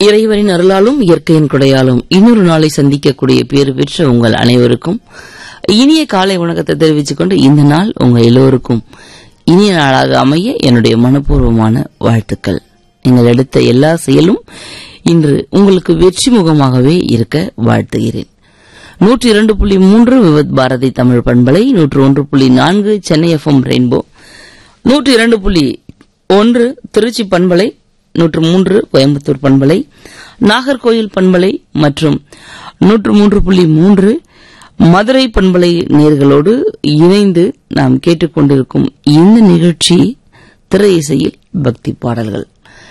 இறைவனின் அருளாலும் இயற்கையின் கொடையாலும் இன்னொரு நாளை சந்திக்கக்கூடிய பேறு பெற்ற உங்கள் அனைவருக்கும் இனிய காலை வணக்கத்தை தெரிவித்துக் கொண்டு இந்த நாள் உங்க எல்லோருக்கும் இனிய நாளாக அமைய என்னுடைய மனப்பூர்வமான வாழ்த்துக்கள் நீங்கள் எடுத்த எல்லா செயலும் இன்று உங்களுக்கு வெற்றி முகமாகவே இருக்க வாழ்த்துகிறேன் நூற்றி இரண்டு புள்ளி மூன்று விவத் பாரதி தமிழ் பண்பலை நூற்று ஒன்று புள்ளி நான்கு சென்னை எஃப்எம் ரெயின்போ நூற்றி இரண்டு புள்ளி ஒன்று திருச்சி பண்பலை நூற்று மூன்று கோயம்புத்தூர் பண்பலை நாகர்கோயில் பண்பலை மற்றும் நூற்று மூன்று புள்ளி மூன்று மதுரை பண்பலை நேர்களோடு இணைந்து நாம் கேட்டுக்கொண்டிருக்கும் இந்த நிகழ்ச்சி திரை இசையில் பக்தி பாடல்கள்